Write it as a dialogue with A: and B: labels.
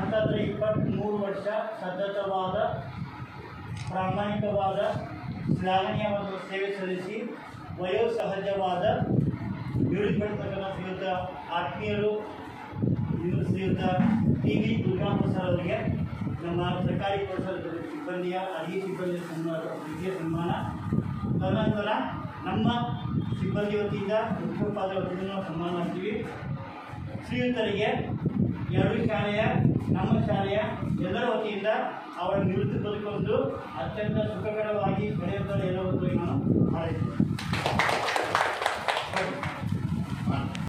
A: ಹತ್ತತ್ರ ಇಪ್ಪತ್ತ್ಮೂರು ವರ್ಷ ಸತತವಾದ ಪ್ರಾಮಾಣಿಕವಾದ ಶ್ಲಾಘನೀಯವಾದ ಸೇವೆ ಸಲ್ಲಿಸಿ ವಯೋಸಹಜವಾದ ನಿವೃತ್ತಿ ಪಡೆತಕ್ಕಂಥ ಶ್ರೀಯುತ ಆತ್ಮೀಯರು ಇವರು ಶ್ರೀಯುತ ಟಿ ವಿ ದುರ್ಗಾಪ್ರಸಾದ್ ಅವರಿಗೆ ನಮ್ಮ ಸರ್ಕಾರಿ ಪರಿಸರದ ಸಿಬ್ಬಂದಿಯ ಅಡಿಗೆ ಸಿಬ್ಬಂದಿಯ ಸನ್ಮಾನ ವಿದ್ಯೆ ಸನ್ಮಾನ ತದನಂತರ ನಮ್ಮ ಸಿಬ್ಬಂದಿ ವತಿಯಿಂದ ಮುಖ್ಯೋಪಾಧ್ಯಾಯ ವತಿಯಿಂದ ನಾವು ಸನ್ಮಾನ ಮಾಡ್ತೀವಿ ಶ್ರೀಯುತರಿಗೆ ಎರಡು ಶಾಲೆಯ ನಮ್ಮ ಶಾಲೆಯ ಎಲ್ಲರ ವತಿಯಿಂದ ಅವರ ನಿವೃತ್ತಿ ಬದುಕೊಂಡು ಅತ್ಯಂತ ಸುಖಕರವಾಗಿ ಬೆಳೆಯುತ್ತಾರೆ ಎನ್ನುವುದನ್ನು ನಾನು ಹಾರೈಸುತ್ತೇನೆ